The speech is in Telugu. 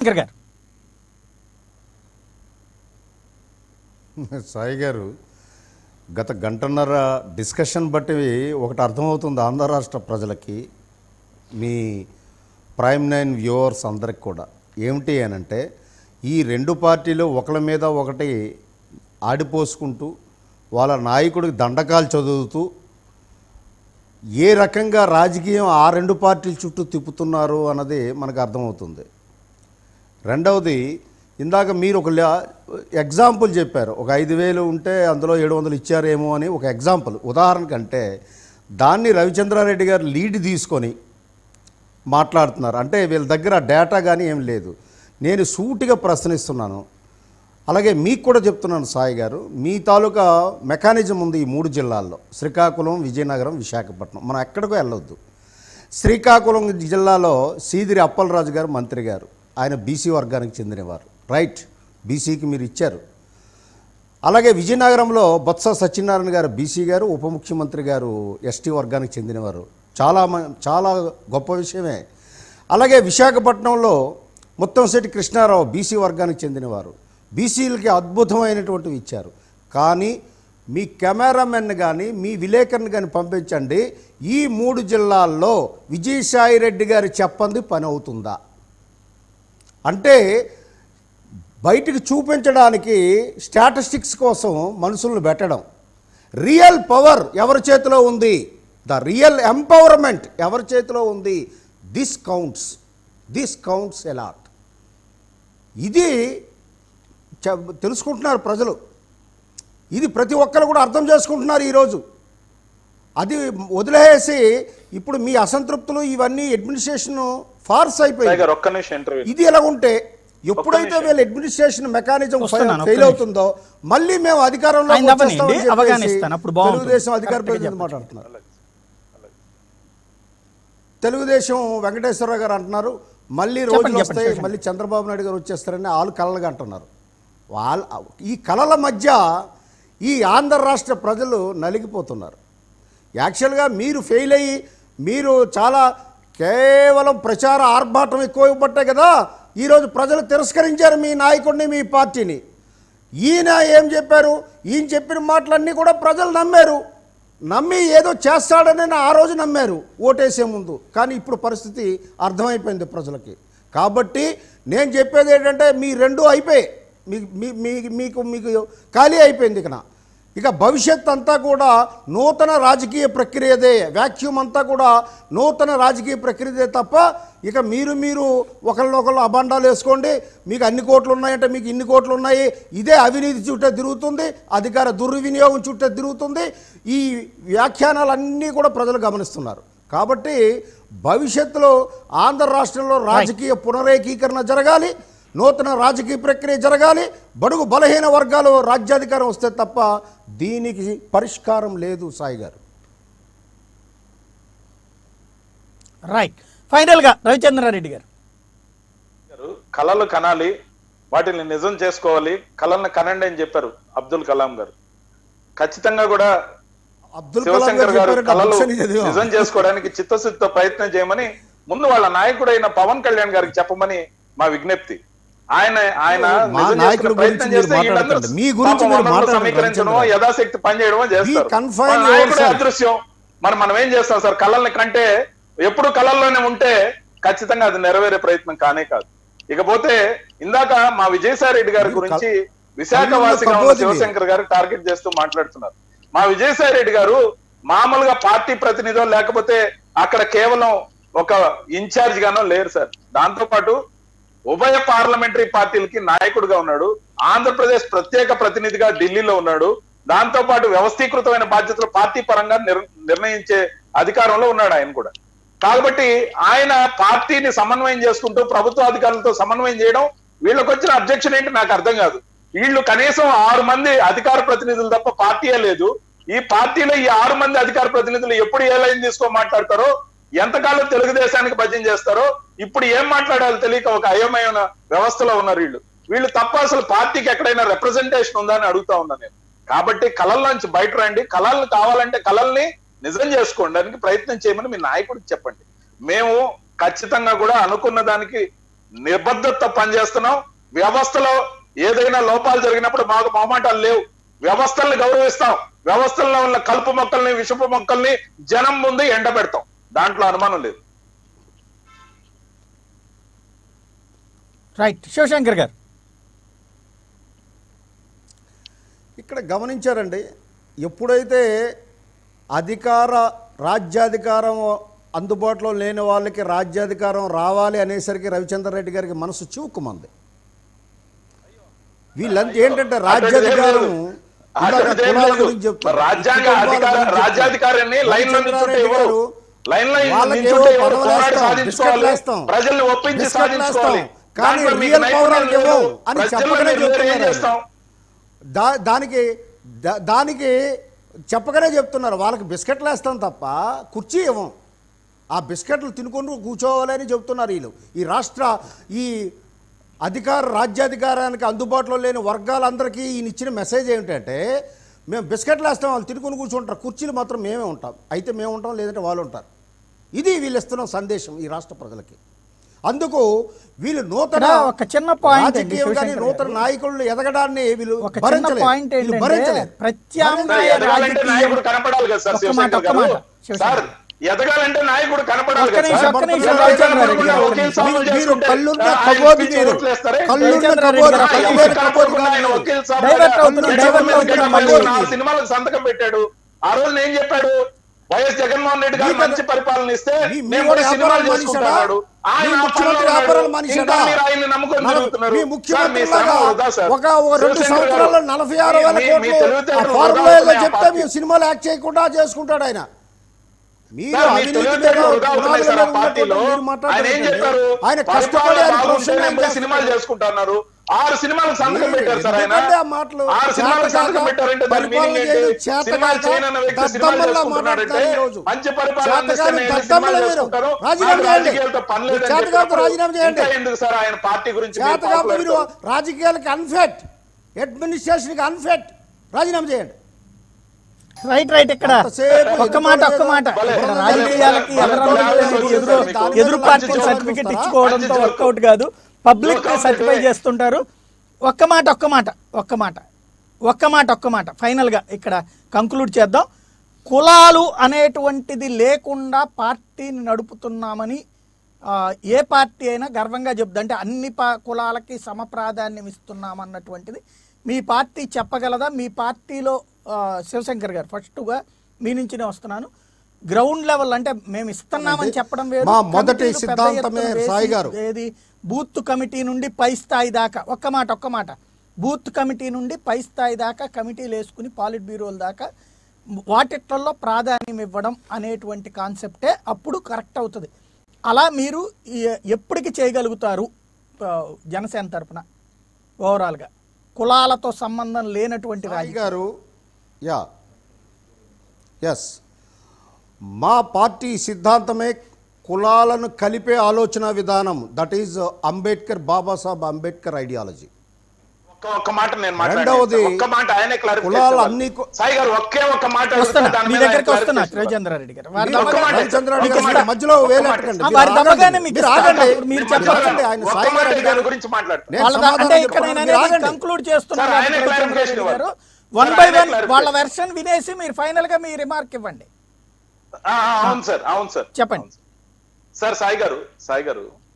శంకర్ గారు సాయి గారు గత గంటన్నర డిస్కషన్ బట్టి ఒకటి అర్థమవుతుంది ఆంధ్ర రాష్ట్ర ప్రజలకి మీ ప్రైమ్ నైన్ వ్యూవర్స్ అందరికి కూడా ఏమిటి అనంటే ఈ రెండు పార్టీలు ఒకళ్ళ మీద ఒకటి ఆడిపోసుకుంటూ వాళ్ళ నాయకుడికి దండకాలు చదువుతూ ఏ రకంగా రాజకీయం ఆ రెండు పార్టీల చుట్టూ తిప్పుతున్నారు అన్నది మనకు అర్థమవుతుంది రెండవది ఇందాక మీరు ఒక లా- ఎగ్జాంపుల్ చెప్పారు ఒక ఐదు వేలు ఉంటే అందులో ఏడు వందలు ఇచ్చారేమో అని ఒక ఎగ్జాంపుల్ ఉదాహరణకంటే దాన్ని రవిచంద్రారెడ్డి గారు లీడ్ తీసుకొని మాట్లాడుతున్నారు అంటే వీళ్ళ దగ్గర డేటా కానీ ఏం లేదు నేను సూటిగా ప్రశ్నిస్తున్నాను అలాగే మీకు కూడా చెప్తున్నాను సాయి గారు మీ తాలూకా మెకానిజం ఉంది ఈ మూడు జిల్లాల్లో శ్రీకాకుళం విజయనగరం విశాఖపట్నం మనం ఎక్కడికో వెళ్ళొద్దు శ్రీకాకుళం జిల్లాలో సీదిరి అప్పలరాజు గారు మంత్రి గారు ఆయన బీసీ వర్గానికి చెందినవారు రైట్ బీసీకి మీరు ఇచ్చారు అలాగే విజయనగరంలో బొత్స సత్యనారాయణ గారు బీసీ గారు ఉప ముఖ్యమంత్రి గారు ఎస్టీ వర్గానికి చెందినవారు చాలా మ- చాలా గొప్ప విషయమే అలాగే విశాఖపట్నంలో ముత్తంశెట్టి కృష్ణారావు బీసీ వర్గానికి చెందినవారు బీసీలకి అద్భుతమైనటువంటివి ఇచ్చారు కానీ మీ కెమెరామెన్ కానీ మీ విలేకరుని కానీ పంపించండి ఈ మూడు జిల్లాల్లో విజయసాయి రెడ్డి గారు చెప్పంది పని అవుతుందా అంటే బయటికి చూపించడానికి స్టాటిస్టిక్స్ కోసం మనుషులను పెట్టడం రియల్ పవర్ ఎవరి చేతిలో ఉంది ద రియల్ ఎంపవర్మెంట్ ఎవరి చేతిలో ఉంది this counts this counts a lot ఇది చ- తెలుసుకుంటున్నారు ప్రజలు ఇది ప్రతి ఒక్కరు కూడా అర్థం చేసుకుంటున్నారు ఈరోజు అది వదిలేసి ఇప్పుడు మీ అసంతృప్తులు ఇవన్నీ అడ్మినిస్ట్రేషన్ ఫార్స్ సాయి అయిపోయింది గారు ఒక్క నిమిషం ఇంటర్వ్యూ ఇది ఎలా ఉంటే ఎప్పుడైతే నిమిషం. వీళ్ళ అడ్మినిస్ట్రేషన్ మెకానిజం వస్తున్నాను, ఒక్క ఫెయిల్ నిమిషం. అవుతుందో మళ్ళీ మేము అధికారంలో ఆయన తప్పనండి, అవగాహనిస్తాను, అప్పుడు బాగుంటుంది. తెలుగుదేశం అధికార కరెక్ట్గా ప్రతినిధి చెప్పండి. మాట్లాడుతున్నారు తెలుగుదేశం వెంకటేశ్వరరావు గారు అంటున్నారు మళ్ళీ రోజులు చెప్పండి, వస్తాయి చెప్పండి. మళ్ళీ చంద్రబాబు నాయుడు గారు వచ్చేస్తారని వాళ్ళు కలలుగా అంటున్నారు వాళ్ళ ఈ కళల మధ్య ఈ ఆంధ్ర రాష్ట్ర ప్రజలు నలిగిపోతున్నారు యాక్చువల్గా మీరు ఫెయిల్ అయ్యి మీరు చాలా కేవలం ప్రచార ఆర్భాటం ఎక్కువ పట్టాయి కదా ఈరోజు ప్రజలు తిరస్కరించారు మీ నాయకుడిని మీ పార్టీని ఈయన ఏం చెప్పారు ఈయన చెప్పిన మాటలన్నీ కూడా ప్రజలు నమ్మారు నమ్మి ఏదో చేస్తాడని ఆ రోజు నమ్మారు ఓటేసే ముందు కానీ ఇప్పుడు పరిస్థితి అర్థమైపోయింది ప్రజలకి కాబట్టి నేను చెప్పేది ఏంటంటే మీ రెండు అయిపోయాయి మీ మీ మీ- మీకు మీకు ఖాళీ అయిపోయింది ఇక ఇక భవిష్యత్ అంతా కూడా నూతన రాజకీయ ప్రక్రియదే వ్యాక్యూమ్ అంతా కూడా నూతన రాజకీయ ప్రక్రియదే తప్ప ఇక మీరు మీరు ఒకళ్ళనొకళ్ళు అబండాలు వేసుకోండి మీకు అన్ని కోట్లు ఉన్నాయంటే మీకు ఇన్ని కోట్లు ఉన్నాయి ఇదే అవినీతి చుట్టే తిరుగుతుంది అధికార దుర్వినియోగం చుట్టే తిరుగుతుంది ఈ వ్యాఖ్యానాలన్నీ కూడా ప్రజలు గమనిస్తున్నారు కాబట్టి భవిష్యత్తులో ఆంధ్ర రాష్ట్రంలో రాజకీయ పునరేకీకరణ జరగాలి నూతన రాజకీయ ప్రక్రియ జరగాలి బడుగు బలహీన వర్గాలు రాజ్యాధికారం వస్తే తప్ప దీనికి పరిష్కారం లేదు సాయి గారు రైట్ ఫైనల్గా రవిచంద్రారెడ్డి గారు గారు కళలు కనాలి వాటిని నిజం చేసుకోవాలి కళలను కనండి అని చెప్పారు అబ్దుల్ కలాం గారు ఖచ్చితంగా కూడా అబ్దుల్ కలాం శివశంకర్ గారు గారు చెప్పారంటే కళలు బుక్స్ అన్ని చదివాం. నిజం చేసుకోవడానికి చిత్తశుద్ధితో ప్రయత్నం చేయమని ముందు వాళ్ళ నాయకుడైన పవన్ కళ్యాణ్ గారికి చెప్పమని మా విజ్ఞప్తి ఆయన ఆయన మా నిజం నాయకుల చేసుకునే ప్రయత్నం గురించి మీరు చేస్తే వీళ్ళందరూ మాట్లాడకండి. మీ గురించి పాపం మీరు వనరులు మాట్లాడండి, సమీకరించడమో రవిచంద్ర. యథాశక్తి పనిచేయడమో చేస్తారు confined మన నాయకుడే yourself. అదృశ్యం మనం మనం ఏం చేస్తాం సార్ కళల్ని కంటే ఎప్పుడు కళల్లోనే ఉంటే ఖచ్చితంగా అది నెరవేరే ప్రయత్నం కానే కాదు ఇకపోతే ఇందాక మా విజయసాయి రెడ్డి గారి మీరు గురించి కల్- విశాఖ కళ్ళల్లో వాసిగా ఉన్న కబోదిని. శివశంకర్ గారు టార్గెట్ చేస్తూ మాట్లాడుతున్నారు మా విజయసాయి రెడ్డి గారు మామూలుగా పార్టీ ప్రతినిధో లేకపోతే అక్కడ కేవలం ఒక ఇన్ఛార్జ్ గానో లేరు సార్ దాంతో పాటు ఉభయ పార్లమెంటరీ పార్టీలకి నాయకుడిగా ఉన్నాడు ఆంధ్రప్రదేశ్ ప్రత్యేక ప్రతినిధిగా ఢిల్లీలో ఉన్నాడు దాంతో పాటు వ్యవస్థీకృతమైన బాధ్యతలు పార్టీ పరంగా నిర్- నిర్ణయించే అధికారంలో ఉన్నాడు ఆయన కూడా కాబట్టి ఆయన పార్టీని సమన్వయం చేసుకుంటూ ప్రభుత్వ అధికారులతో సమన్వయం చేయడం వీళ్ళకి వచ్చిన అబ్జెక్షన్ ఏంటి నాకు అర్థం కాదు వీళ్ళు కనీసం ఆరు మంది అధికార ప్రతినిధులు తప్ప పార్టీయే లేదు ఈ పార్టీలో ఈ ఆరు మంది అధికార ప్రతినిధులు ఎప్పుడు ఏ లైన్ తీసుకో మాట్లాడతారో ఎంతకాలం తెలుగుదేశానికి భజన చేస్తారో ఇప్పుడు ఏం మాట్లాడాలో తెలియక ఒక అయోమయమైన వ్యవస్థలో ఉన్నారు వీళ్ళు వీళ్ళు తప్ప అసలు పార్టీకి ఎక్కడైనా రిప్రజెంటేషన్ ఉందా అని అడుగుతా ఉన్నా నేను కాబట్టి కళల్లోంచి బయట రండి కళల్ని కావాలంటే కళల్ని నిజం చేసుకోవడానికి ప్రయత్నం చేయమని మీ నాయకుడికి చెప్పండి మేము ఖచ్చితంగా కూడా అనుకున్న దానికి నిబద్ధతతో పనిచేస్తున్నాం వ్యవస్థలో ఏదైనా లోపాలు జరిగినప్పుడు మాకు మొహమాటాలు లేవు వ్యవస్థల్ని గౌరవిస్తాం వ్యవస్థల్లో ఉన్న కలుపు మొక్కల్ని విషపు మొక్కల్ని జనం ముందు ఎండబెడతాం దాంట్లో అనుమానం లేదు రైట్ శివశంకర్ గారు ఇక్కడ గమనించారండి ఎప్పుడైతే అధికార రాజ్యాధికారం అందుబాటులో లేని వాళ్ళకి రాజ్యాధికారం రావాలి అనేసరికి రవిచంద్ర రెడ్డి గారికి మనసు చివుక్కుమంది వీళ్ళంతా ఏంటంటే రాజ్యాధికారం ఇందాక అటువంటిది ఏం కులాల లేదు. గురించి చెప్తారు. రాజ్యాంగ కుటుంబాల అధికార గురించి చెప్తారు. రాజ్యాధికారాన్ని లైన్ లో నిల్చుంటే రవిచంద్రారెడ్డి ఎవరు గారు లైన్ లో వాళ్ళకి నిల్చుంటే ఏవో ఎవరు పదవులు పోరాడి వేస్తాం, సాధించుకోవాలి బిస్కెట్లు వేస్తాం, ప్రజల్ని ఒప్పించి బిస్కెట్లు సాధించుకోవాలి వేస్తాం. కానీ దాంట్లో మీకు రియల్ నైపుణ్యం పౌరులకు లేదు. ఇవ్వం అని ప్రజల్లో చెప్పకనే మీరు ఏం చెప్తున్నారు చేస్తాం దా దానికి దా- దానికి చెప్పకనే చెప్తున్నారు వాళ్ళకి బిస్కెట్లు వేస్తాం తప్ప కుర్చీ ఇవ్వం ఆ బిస్కెట్లు తినుకొని కూర్చోవాలని చెప్తున్నారు వీళ్ళు ఈ రాష్ట్ర ఈ అధికార రాజ్యాధికారానికి అందుబాటులో లేని వర్గాలందరికీ ఈయన ఇచ్చిన మెసేజ్ ఏమిటంటే మేము బిస్కెట్లు వేస్తాం వాళ్ళు తినుకొని కూర్చుంటారు కుర్చీలు మాత్రం మేమే ఉంటాం అయితే మేము ఉంటాం లేదంటే వాళ్ళు ఉంటారు ఇది వీళ్ళు ఇస్తున్న సందేశం ఈ రాష్ట్ర ప్రజలకి అందుకు వీళ్ళు నూతన ఇక్కడ ఒక చిన్న point అండి, రాజకీయం కానీ శివశంకర్ నూతన గారు. నాయకులను ఎదగడాన్ని వీళ్ళు ఒక చిన్న భరించలేరు. పాయింట్ వీళ్ళు ఏంటంటే భరించలేరు. ప్రత్యామ్నాయ ఎదగాలంటే రాజకీయం నాయకుడు కనపడాలి కదా సార్ ఒక్క మాట, శివశంకర్ ఒక్క గారు మాట, శివశంకర్ సార్ ఎదగాలంటే నాయకుడు కనపడాలి ఒక్క కదా నిమిషం, సార్ ఒక్క నిమిషం, ఎవరు రవిచంద్ర రెడ్డి కనపడకుండా గారు, ఒక్క వకీల్ నిమిషం. సాబులు మీరు చేసుకుంటే, కళ్ళున్న ఆయన కబోది పిచ్చి మీరు. ఓట్లేస్తారే? కళ్ళున్న రవిచంద్ర కబోది, రెడ్డి గారు, కళ్ళు ఒక్క లేని నిమిషం. కబోది కాదు ఆయన మీరు. వకీల్ సాబ్ డైవర్ట్ కదా. అవుతున్నారు, కళ్ళు డైవర్ట్ మీద అవుతున్నారు, కళ్ళు కబోది. నాలుగు సినిమాలకు సంతకం పెట్టాడు ఆ రోజు ఏం చెప్పాడు వైఎస్ జగన్మోహన్ రెడ్డి గారు మీకు మంచి పరిపాలన ఇస్తే మీ- మీ మేము వాడు కూడా సినిమాలు వ్యాపారాలు మానేశాడా? చేసుకుంటున్నాడు ఆయన మీ ఆ ముఖ్యమంత్రి పనిలో ఉన్నాడు. వ్యాపారాలు మానేశాడా? ఇంకా మీరు ఆయన్ని నమ్ముకొని నలభై- తిరుగుతున్నారు. మీ సార్, మీ ముఖ్యమంత్రి శ్రమ లాగా వృధా సార్. ఒక ఒక రెండు శివశంకర్ సంవత్సరాల్లో గారు, నలభై ఆరు వేల మీ- మీ కోట్లు ఆ తెలివితేటలు ఫార్ములా వృధా ఏదో అవుతున్నాయి ఆ చెప్తే పార్టీ. మేము సినిమాలు యాక్ట్ చేయకుండా చేసుకుంటాడు ఆయన మీరు సార్, మీ అవినీతి మీద తెలివితేటలు వృధా అవుతున్నాయి పునాదుల సార్ ఆ మీద పార్టీలో. ఉన్నటువంటి మీరు ఆయన ఏం మాట్లాడుతుంటే చెప్పారు ఆయన కష్టపడి పరిపాలన ఆయన బాగుంటే ప్రొఫెషన్ నెమ్మది సినిమాలు చేసుకుంటున్నారు ఆరు సినిమాలు సంతకం మీరు పెట్టారు సార్ ఆయన ఎందుకంటే ఆ మాటలు ఆరు సినిమాలు చేతకాక సంతకం పెట్టారంటే దాని పరిపాలన మీనింగ్ చేయడం ఏంటి చేతకాక సినిమాలు చేయనన్న వ్యక్తి సినిమాలు దద్దమ్మల్లా చేసుకుంటున్నాడంటే మాట్లాడతారు ఈరోజు. మంచి పరిపాలన అందిస్తే చేతకాని నేను దద్దమ్మలు సినిమాలు మీరు. చేసుకుంటాను రాజీనామా నాకు చేయండి. రాజకీయాలతో పని మీరు లేదని చేతకాక చెప్పినప్పుడు రాజీనామా చేయండి. ఇంకా ఎందుకు సార్ ఆయన పార్టీ గురించి మీరు చేతకాక మీరు మాట్లాడతారు? రాజకీయాలకి అన్ఫెట్ అడ్మినిస్ట్రేషన్కి అన్ఫెట్ రాజీనామా చేయండి రైట్ రైట్ ఇక్కడ అంతసేపు ఒక్క మాట ఒక్క మాట భలే, ఇక్కడ భలే, రాజకీయాలకి భలే, ఎదురు భలే, అనేది భలే, ఎదురు భలే, ఎదురు భలే, పార్టీ మంచి సర్టిఫికెట్ జోక్ ఇచ్చుకోవడంతో మంచి జోక్. వర్కౌట్ కాదు పబ్లిక్ జోక్ సర్టిఫై అంటే- చేస్తుంటారు ఒక్క మాట ఒక్క మాట ఒక్క మాట ఒక్క మాట ఒక్క మాట ఫైనల్ గా ఇక్కడ కంక్లూడ్ చేద్దాం కులాలు అనేటువంటిది లేకుండా పార్టీని నడుపుతున్నామని ఆ, ఏ పార్టీ అయినా గర్వంగా చెప్తుంది అంటే అన్ని పా కులాలకి సమ ప్రాధాన్యం ఇస్తున్నామన్నటువంటిది మీ పార్టీ చెప్పగలదా మీ పార్టీలో ఆ, శివశంకర్ గారు ఫస్ట్గా మీ నుంచినే వస్తున్నాను గ్రౌండ్ లెవెల్ అంటే మేము ఇస్తున్నామని చెప్పడం వేరు మా మొదటి కమిటీలు పెద్ద సిద్ధాంతమే ఎత్తున వేసి సాయి గారు. ఏది బూత్ కమిటీ నుండి పై స్థాయి దాకా ఒక్క మాట ఒక్క మాట బూత్ కమిటీ నుండి పై స్థాయి దాకా కమిటీలు వేసుకుని పాలిట్ బ్యూరోల దాకా వాటిట్లలో ప్రాధాన్యం ఇవ్వడం అనేటువంటి కాన్సెప్టే అప్పుడు కరెక్ట్ అవుతుంది అలా మీరు ఎ- ఎప్పటికి చేయగలుగుతారు ఆ, జనసేన తరపున ఓవరాల్గా కులాలతో సంబంధం లేనటువంటి రాజు రాజకీయం గారు యా ఎస్ మా పార్టీ సిద్ధాంతమే కులాలను కలిపే ఆలోచన విధానం that is Ambedkar Babasaheb Ambedkar ideology ఒక్క ఒక్క మాట నేను రెండవది, మాట్లాడేది ఒక్క మాట ఆయనే కులాలు క్లారిఫికేషన్ అన్ని కు- సాయి గారు ఒకే ఒక్క మాట అడుగుతా, వస్తున్నా దాని మీ మీద ఆయన దగ్గరికి వస్తున్నా clarification ఇవ్వాలి. రవిచంద్రారెడ్డి గారు వారి ఒక్క దమ్మగా- మాట. రవిచంద్రారెడ్డి ఒక్క గారు మాట. మధ్యలో ఒక్క వేలెట్టకండి మాట. మీరు వారి ఆగండి. దమ్మగానే మీకు మీరు ఇస్తాను. ఆగండి. ఇప్పుడు మీరు మీరు చెప్పండి. చెప్పండి. ఆయన ఒక్క సాయి మాట గారు దాని అడిగారు. గురించి మాట్లాడుతున్నా నేను వాళ్ళ దా- సమాధానం అంటే ఇక్కడ చెప్పను. నేను మీరు అనేది ఆగండి. కంక్లూడ్ చేస్తున్నాను సార్, ఆయనే రవిచంద్రారెడ్డి clarification గారు ఇవ్వాలి. వన్ సార్, బై ఆయనే వన్ clarification. వాళ్ళ వెర్షన్ వినేసి మీరు ఫైనల్ గా మీ రిమార్క్ ఇవ్వండి ఆ, ఆ, అవును సార్ అవును సార్ చెప్పండి సార్ సాయి గారు సాయి గారు